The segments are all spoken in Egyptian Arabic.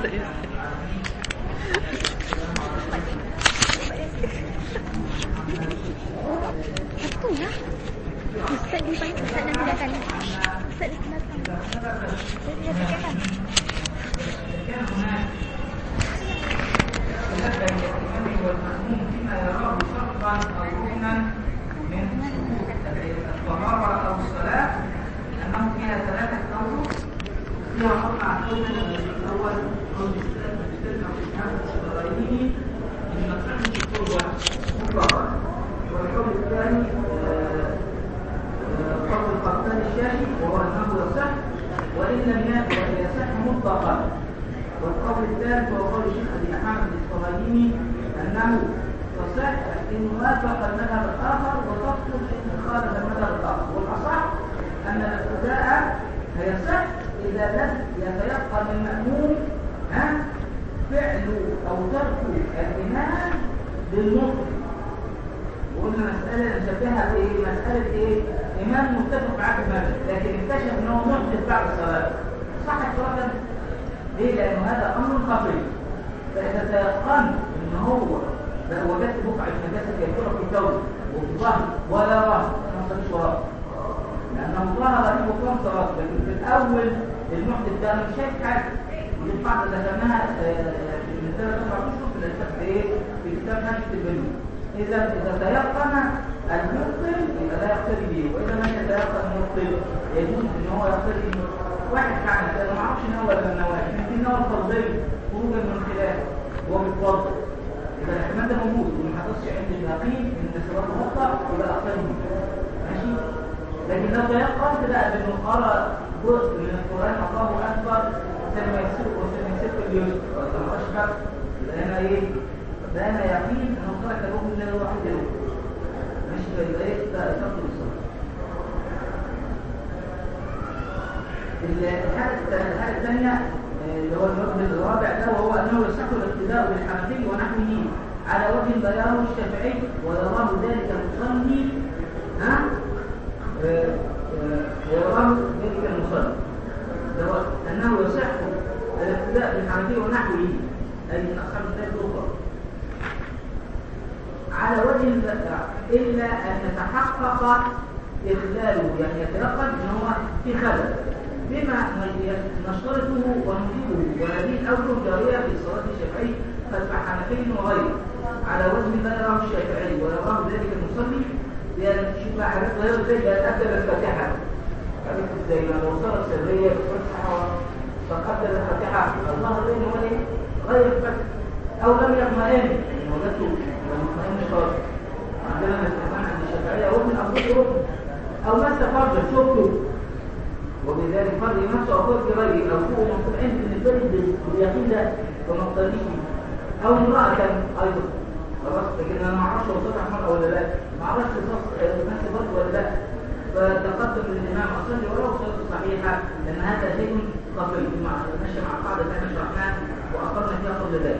Satu ya. Ustaz di bawah Ustaz nanti datang. Ustaz di belakang. Ustaz dia datang. الطهارة أو الصلاة أنه فيها ثلاثة أوجه فيها أربع أوجه الأول قول الإسلام بالسلم أو الإسلام الصغيرين من مصلحة القربة مطلقا والقول الثاني آه، آه، قول القطان الشافعي وهو أنه يصح وإن لم يكن يصح مطلقا والقول الثالث وهو قول الشيخ أبي أحمد الإسرائيلي أنه تصح إن وافق المذهب الآخر وتبطل إن خالف المذهب الآخر والأصح أن الاقتداء هيصح إذا لم يتيقن المأموم ها فعل أو ترك الإمام بالنطق وقلنا مسألة نشبهها بإيه؟ مسألة إيه؟ إمام متفق معاه في المذهب لكن اكتشف إن هو محدث بعد الصلاة صح الكلام ده؟ ليه؟ لأنه هذا أمر خطير فإذا تيقنت إن هو لو وجدت بقعة نجاسة كثيرة في ثوب وفي ظهر ولا راس أنا ما صليش وراه لأنه ظهر لي وقام صلاة لكن في الأول المحدث ده أنا مش شايف حاجة ودي القاعدة ذكرناها آه، من ثلاث أربع أشهر في الكتاب إيه؟ في كتاب نشط البنو إذا إذا تيقن المبطل يبقى لا يقتدي به وإذا لم يتيقن المبطل يجوز إن هو يقتدي به واحد فعلا أنا ما أعرفش نوى ولا النواحي في نوى فرضية خروجا من خلاف وهو بيتوضأ يبقى الاحتمال ده موجود وما حدثش عند اليقين ان الصلاه مخطئ يبقى اقل ماشي لكن لو تيقنت بقى بانه قرا جزء من القران الله اكبر سنيسر وسنيسر اليسر ولا اشبه يبقى هنا ايه؟ يبقى هنا يقين انه ترك الركن الذي هو عند الركن ماشي يبقى ايه؟ ده تفضل الصلاه الحاله الحاله الثانيه اللي هو المذهب الرابع ده وهو انه يصح الاقتداء بالحنفي ونحوه على وجه بيانه الشافعي ويراه ذلك المصلي ها آه، آه، ويراه ذلك المصلي ده هو انه يصح الاقتداء بالحنفي ونحوه اي من اصحاب الكتاب الاخرى على وجه البيان الا ان يتحقق اخلاله يعني يتيقن ان هو في خلل بما نشترطه ونجيبه وهذه الأوجه جارية في صلاة الشافعي خلف حنفي وغيره على وجه ما يراه الشافعي ويراه ذلك المصلي لأن شوف بقى حاجات غير ذلك أن أبدل الفاتحة عرفت ازاي ما وصلت سرية فتحة فقدر الفاتحة الله بين ولي غير الفتح أو لم يطمئن يعني وجدته لم يطمئن خالص عندنا الاستثناء عند الشافعية ركن أو ركن أو ما استفرد شفته وبذلك فرد نفسه أو فرد غيره أو هو مطمئن بالنسبة لي باليقين ده فما اقتديش بيه أو امرأة أيضا خلاص لكن أنا ما أعرفش وصلت أحمد ولا لا ما أعرفش نفس برضه ولا لا فتقدم للإمام أصلي ولو صلاته صحيحة لأن هذا شيء خطير مع ماشي مع القاعدة التي شرحناها وأقرنا فيها قبل ذلك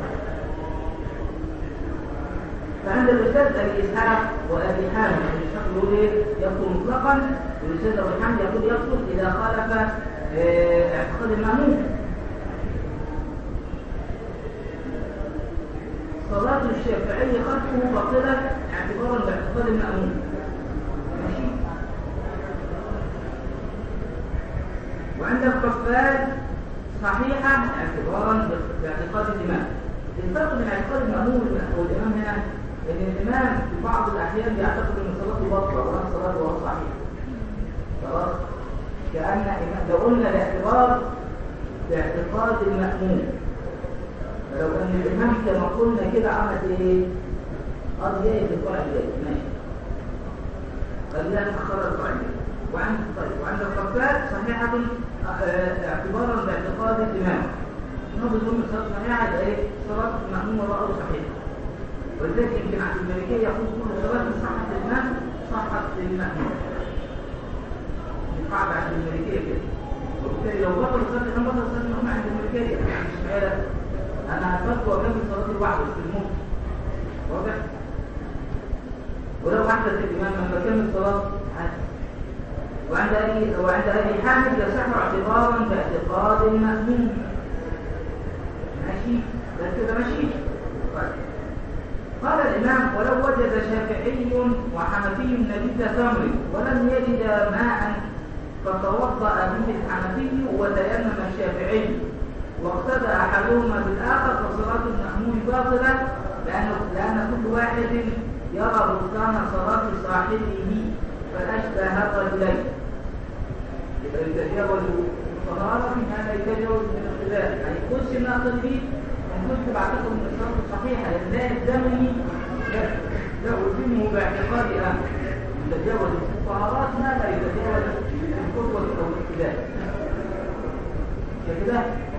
فعند الأستاذ أبي إسحاق وأبي حامد الشيخ يقول إيه يبطل مطلقا والأستاذ أبي حامد يقول يبطل إذا خالف اه اعتقاد المأمون صلاة الشافعي خلفه باطلة اعتبارا باعتقاد المأمون ماشي وعند القفال صحيحة اعتبارا باعتقاد الإمام الفرق بين اعتقاد المأمون والإمام هنا ان الامام في بعض الاحيان بيعتقد ان صلاته باطله ولا صلاته هو صحيح خلاص كان لو قلنا الاعتبار باعتقاد المأمون فلو ان الامام كما قلنا كده عمل ايه قال جاي في القاعده ماشي قال لا تاخر القاعده وعند طيب وعند الخفاف صحيحه اعتبارا باعتقاد الامام انه بدون صلاه صحيحه يبقى ايه صلاه المأمون وراءه صحيحه ولذلك يمكن عند الملكية يقول كل صلاة صحة الإمام صحة المأمون القاعدة عند الملكية كده وبالتالي لو بطل صلاة الإمام بطل صلاة الإمام عند الملكية يعني مش معنى أنا هفت وأكمل صلاتي لوحدي في الموت واضح؟ ولو أحدث الإمام لما بكمل صلاة عادي وعند أبي وعند أبي حامد يصح اعتبارا باعتقاد المأمون كده ماشي طيب قال الإمام ولو وجد شافعي وحنفي نبيذ تمر ولم يجد ماء فتوضأ به الحنفي وتيمم الشافعي واقتدى أحدهما بالآخر فصلاة المأمون باطلة لأن لأن كل واحد يرى بطلان صلاة صاحبه فأشبه الرجلين يبقى يتجاوز الطهارة ما لا يتجاوز من الخلاف يعني يخش الناقض فيه إن كنت بعتقد من الصلاة الصحيحة لا يلزمني لا لا ألزمه باعتقاد أن يتجاوز الطهارات ما لا يتجاوز القدوة أو الاختلاف كده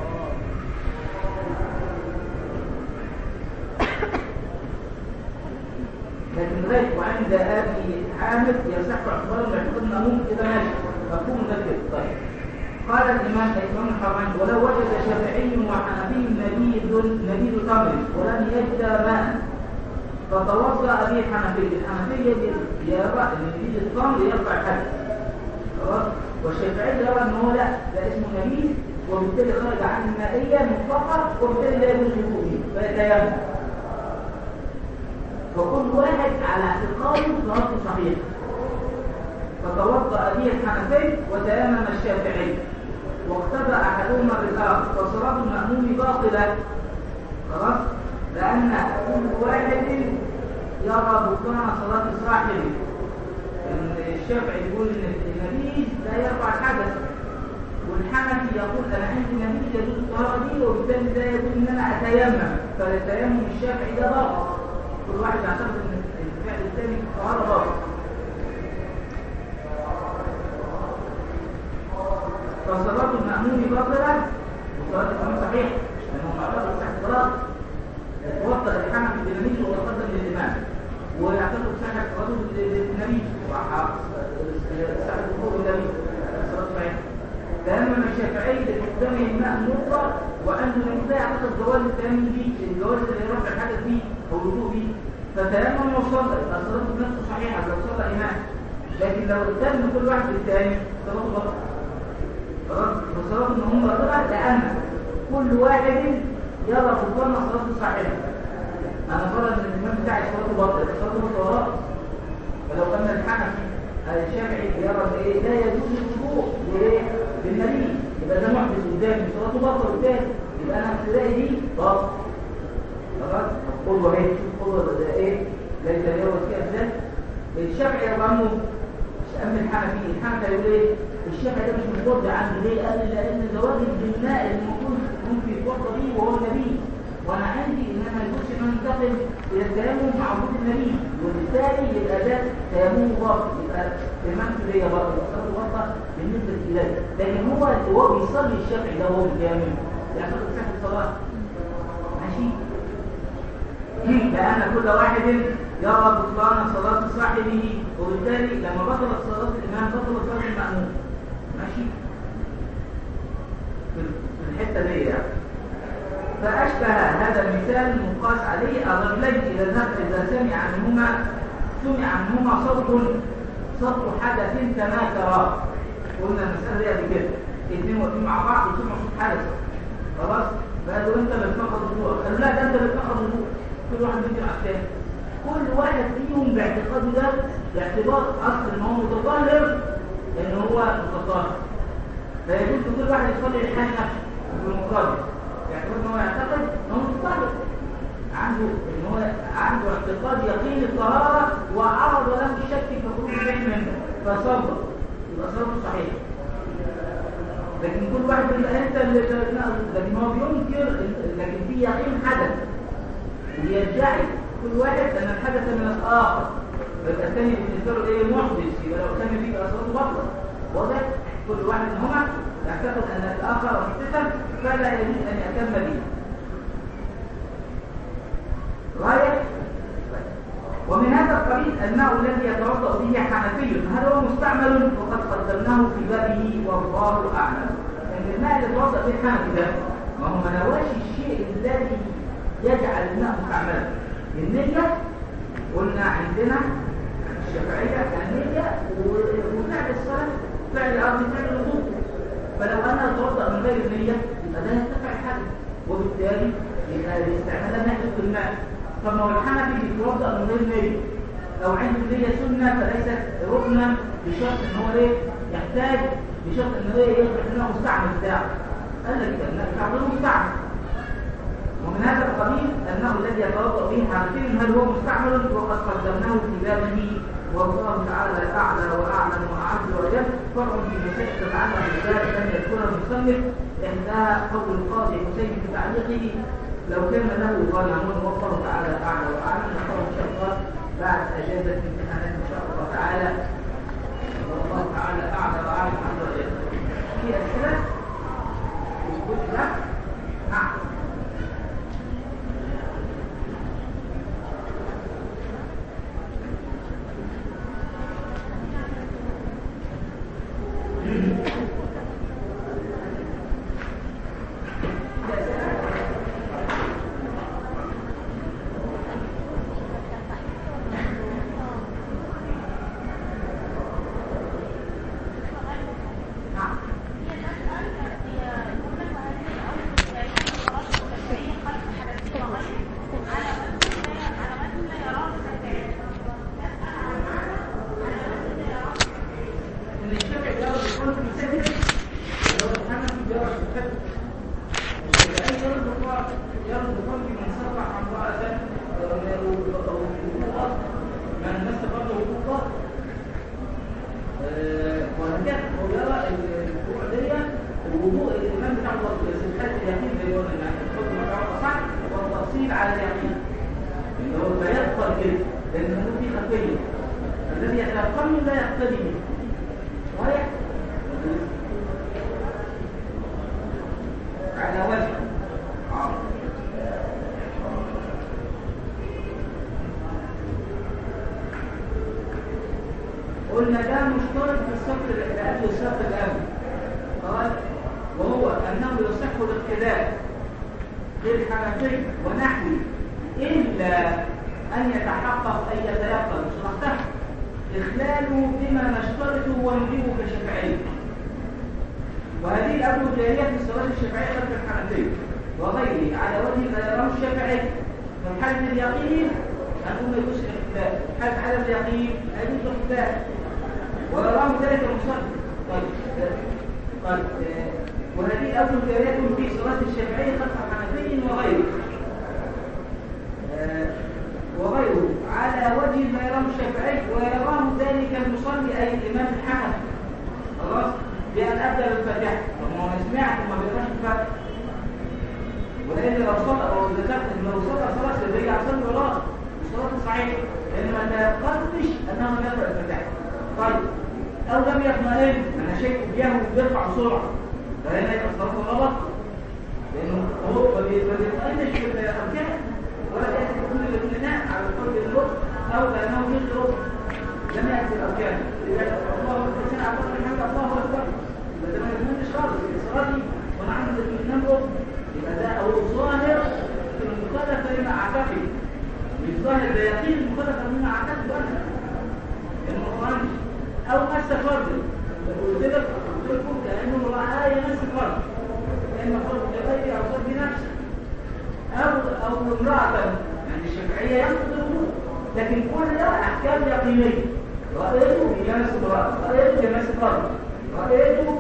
لكن لغايه وعند ابي حامد يصح اعتبار باعتقاد مامون كده ماشي مفهوم ده كده طيب قال الامام الامام الحرمين ولو وجد شافعي وحنفي نبيذ نبيذ تمر ولم يجد ماء فتوضا به الحنفي الحنفيه يرى ان نبيذ التمر يرفع الحدث خلاص والشافعي يرى ان هو لا ده اسمه نبيذ وبالتالي خرج عن المائيه مطلقه وبالتالي لا يجوز الوضوء به فيتيمم فكل واحد على اعتقاده صلاته صحيحه فتوضا به الحنفي وتيمم الشافعي واقتدى احدهما بالاخر فصلاه الماموم باطله خلاص لان كل واحد يرى بطلان صلاه صاحبه ان الشافعي يقول ان النبيذ لا يرفع الحدث والحنفي يقول انا عندي نبيذ يجوز الطهاره دي وبالتالي لا يجوز ان انا اتيمم فالتيمم الشافعي ده باطل كل واحد يعتقد ان الفعل الثاني طهاره باطل فصلاة المأمون باطلة وصلاة الإمام صحيح لأنه معتقد صحة الصلاة يتوضأ الحنفي بالنبي ويقدم للإمام ويعتقد صحة صلاته بالنبي وصحة الوضوء بالنبي صلاة صحيحة تيمم الشافعي لقدامه الماء مطلق وعنده نبي لا يعتقد جواز التيمم به الجواز اللي يرفع الحدث به أو الوضوء به فتيمم وصلى يبقى صلاته بنفسه صحيحة لو صلى إمام لكن لو التزم كل واحد بالتاني صلاته بطل خلاص وصلاة ان هم باطلة لأن كل واحد يرى بطلان صلاته صحيحة أنا فرض إن الإمام بتاعي صلاته باطلة صلاته باطلة فلو كان الحنفي الشافعي يرى إيه لا يجوز الوضوء لإيه؟ بالنبي يبقى ده محدث قدامي صلاته باطلة قدامي يبقى أنا ابتدائي دي باطل خلاص القدوة اهي القدوة ده ايه لا يتجاوز فيها ازاي الشافعي يا عنه أما الحنفي الحنفي يقول ايه الشافعي ده مش متوضع عنه ليه قال لي لان زواج البناء المفروض ممكن يتوضا بيه وهو النبي وانا عندي ان انا يجوز ان انتقل الى التيمم مع وجود النبي وبالتالي يبقى ده تيمم باطل يبقى تيممت ليا باطل صلاه باطل بالنسبه الي لكن هو هو بيصلي الشافعي ده وهو بيتيمم يعتقد صحه الصلاه ماشي لأن كل واحد يرى بطلان صلاة صاحبه وبالتالي لما بطلت صلاة الإمام بطلت صلاة المأمون ماشي في الحتة دي يعني فأشبه هذا المثال مقاس عليه الرجلين إذا إذا سمع عنهما سمع عنهما صوت صوت حدث تناكرا قلنا المسألة دي قبل كده اثنين واقفين مع بعض وسمعوا صوت حدث خلاص فقالوا انت اللي بتنقض الوضوء قالوا لا ده انت اللي بتنقض الوضوء كل واحد بيجي على الثاني كل واحد فيهم باعتقاده ده باعتبار اصل ان هو متطهر ان هو متطهر فيجوز كل واحد يصلي لحال نفسه بالمقابل باعتبار ان هو يعتقد ان هو متطهر عنده ان هو عنده اعتقاد يقين الطهاره وعرض له الشك في خروج الشيء منه فصلى يبقى صلاته صحيحه لكن كل واحد يقول انت اللي لكن هو بينكر لكن في يقين حدث ويدعي كل واحد ان الحدث من الاخر فيبقى الثاني بالنسبه له ايه محدث يبقى لو كان فيه اصلاته بطله واضح كل واحد منهما يعتقد ان الاخر محدثا فلا يجوز ان يهتم به غايه ومن هذا القبيل الماء الذي يتوضا به حنفي هل هو مستعمل وقد قدمناه في بابه والله اعلم ان الماء اللي يتوضا به الحنفي ده ما هو ما نواش الشيء الذي يجعل الماء مستعملا النية قلنا عندنا الشافعية النية وفعل الصلاة فعل الأرض فعل الوضوء فلو أنا أتوضأ من غير النية يبقى ده يرتفع الحدث وبالتالي يبقى الاستعمال ناحيه الماء طب ما هو الحنفي بيتوضا من غير نيه لو عنده نيه سنه فليست ركنا بشرط ان هو ايه يحتاج بشرط ان هو يثبت انه مستعمل بتاعه قال لك ان بتاعه مستعمل ومن هذا القبيل انه الذي يتوضا به حنفي هل هو مستعمل وقد قدمناه في بابه والله تعالى اعلى واعلم واعز وجل فرع في مسائل تتعلق بذلك لم يذكرها المصنف احداها قول القاضي حسين في تعليقه لو كان له ظلم والله تعالى اعلى واعلم نقرا ان شاء الله بعد اجازه امتحانات ان شاء الله تعالى والله تعالى اعلى واعلم عز وجل في اسئله؟ لا؟ نعم قلنا ده مشترك في السطر الأقل والسطر الأول قال وهو أنه يصح الاقتداء بالحنفي ونحوه إلا أن يتحقق أن يتيقن شرحته إخلاله بما نشترطه ونجيبه كشافعية وهذه الأمر الجارية في الصلاة الشافعية خلف الحنفية وغيره على وجه ما يراه الشافعي في حالة اليقين أنه ما يجوز الاقتداء حالة حالة اليقين لا يجوز الاقتداء ويراه ذلك المصنف طيب طيب وهذه أمر جارية في صلاة الشافعية خلف حنفي وغيره وغيره على وجه ما يراه الشافعي ويراه ذلك المصلي أي الإمام الحنفي خلاص بأن أبدأ بالفاتحة طب ما هو سمعت وما بيقراش الفاتحة ولأن لو صلى أو ذكرت إن لو صلى صلاة سرية أصلي وراه الصلاة صحيحة لأن ما تيقنتش أنه يقرأ الفاتحة طيب أو لم يطمئن أنا شايف بيهم بيرفع بسرعة فهنا يبقى الصلاة غلط لأنه هو ما بيطمئنش في الأركان ولا يأتي كل الاطمئنان على القلب الركن أو لأنه يشعر لم يأتي الأركان إذا الله أكبر سنة عبد الله الله أكبر يبقى ده ما يكونش خالص صلاتي وأنا عندي الاطمئنان ركن يبقى ده أو الظاهر في المخالفة لما أعتقد مش ظاهر ده يقين المخالفة لما أعتقد أنا لأنه ما قرأنش أو مس فرد قلت لك قلت لكم كأنه رأى يمس فرد لأن فرد بغير أو فرد بنفسه أو أو امرأة يعني الشافعية ينقض الوضوء لكن كل ده أحكام يقينية رأيته بجنس امرأة رأيته بجنس فرد رأيته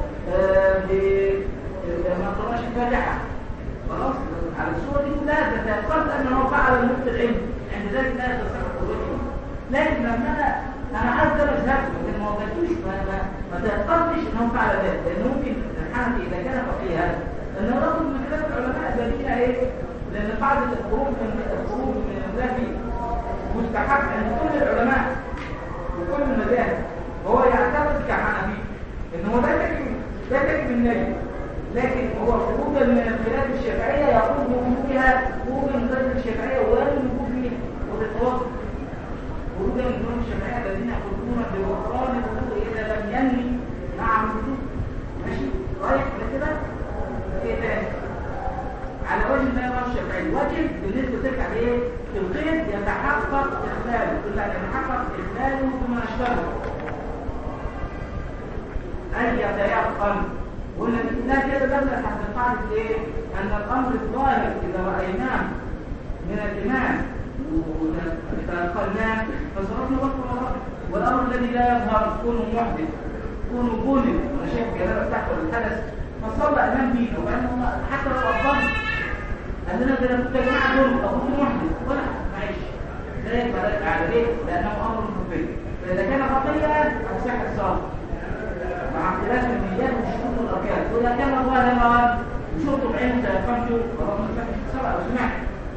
لما قرأش الفاتحة خلاص على الصورة دي كلها تتيقنت أنه فعل المفتي العلم عند ذلك لا يتصح قدرته لكن لما أنا أنا عايز درس نفسه لكن ما وجدتوش ما تيقنتش أنه فعل ذلك لأن ممكن الحنفي إذا كان فقيها أنه رغم من خلاف العلماء الذين إيه لأن قاعدة الخروج من الخروج من النبي مستحب عند كل العلماء وكل المذاهب وهو يعتقد كحنفي إن هو لا تكفي لا تكفي النبي لكن هو خروجا من الخلاف الشافعية يقول بوجودها خروجا من خلاف الشافعية ولا الوجود فيها وتتواصل خروجا من خلاف الشافعية الذين يخرجون بغفران الوضوء إذا لم ينوي مع الوجود ماشي رايح كده ايه تاني على وجه ما يرى الشافعي وجه بالنسبه ترجع لايه في القيد يتحقق اخلاله كل يتحقق اخلاله بما اشترط ان يتيقن وقلنا لا كده دخل تحت قاعدة ايه؟ أن الأمر الظاهر إذا رأيناه من الإمام وتأخرناه فصرفنا وقت وراء والأمر الذي لا يظهر كونه محدث كونه بولد وشيخ كلام تحت الحدث فصلى أمام بيته وبعدين حتى لو أفضل قال لنا ده أنا كنت يا جماعة دول أبوك محدث ولا معلش لا يقبل على ليه؟ لأنه أمر خفي فإذا كان خطيئا هتصح الصلاة مع اختلاف النيات والشروط والاركان واذا كان ظاهرا وشرطه بعينه تيقنته خلاص ما تفتحش الصلاه او سمعت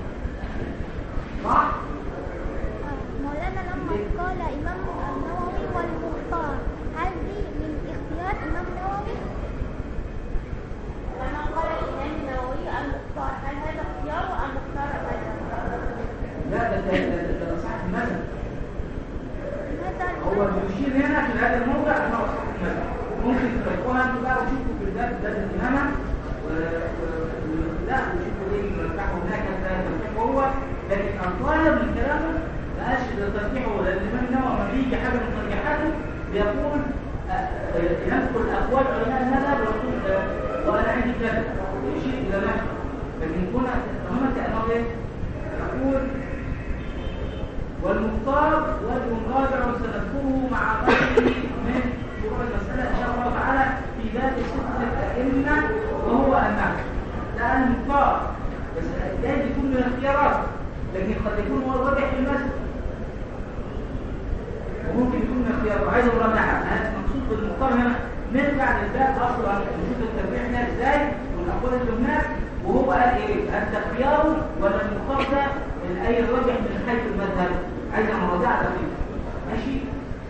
صح؟ مولانا لما قال إمام النووي والمختار هل دي من اختيار إمام النووي؟ لما قال الإمام النووي المختار هل هذا اختيار أم مختار هذا؟ لا ده ده ده ده صح المذهب ماذا هو بيشير هنا في هذا الموضع انه صح المذهب ممكن تلاقوها انتوا بقى وتشوفوا في الباب ده الامامه لا وشوفوا ايه مرتاحوا هناك ترتاحوا هو لكن الظاهر من كلامه ما قالش ده ترتيحه لان الامام النووي لما بيجي حاجه من ترجيحاته بيقول يذكر اقوال علماء المذهب ويقول وانا عندي كذا يشير الى نحو لكن هنا هنا كانه ايه؟ يقول والمختار وجه راجع سنذكره مع غيره من فروع المسألة إن شاء الله تعالى في باب ستة الأئمة وهو النحو ده المختار بس الأجداد يكون من الاختيارات لكن قد يكون هو الراجح في المسألة وممكن يكون من اختيار وعايز مراجعة هذا المقصود بالمختار هنا نرجع للباب أصلا نشوف التربيع هنا إزاي والأقوال اللي هناك وهو قال إيه؟ أنت اختياره ولا المختار ده الأي الراجح من حيث المذهب عايز مراجعة دقيقة ماشي؟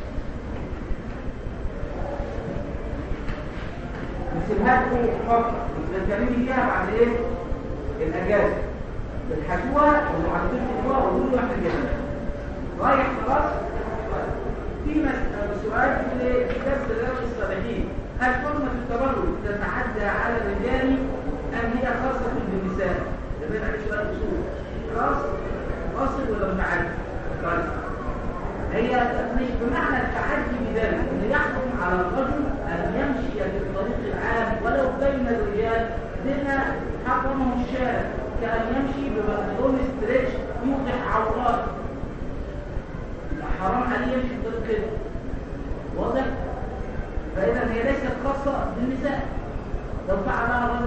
نسيبها لكم فترة بتتكلمي فيها بعد ايه؟ الأجازة بتحكوها ومعرفتين تقوها وقولوا احنا كده رايح خلاص؟ في مس- سؤال في درس رياض الصالحين هل حرمة التبرج تتعدى على الرجال أم هي خاصة بالنساء؟ ده بين عليه سؤال أصول خلاص؟ واصل ولا متعدي؟ خلاص هي مش بمعنى التعدي بذلك ان يحكم على الرجل ان يمشي في الطريق العام ولو بين الرجال بما حكمه الشارع كان يمشي ببنطلون ستريتش يوضح عورات يبقى حرام عليه يمشي في الطريق كده واضح فاذا هي ليست خاصه بالنساء لو فعلها الرجل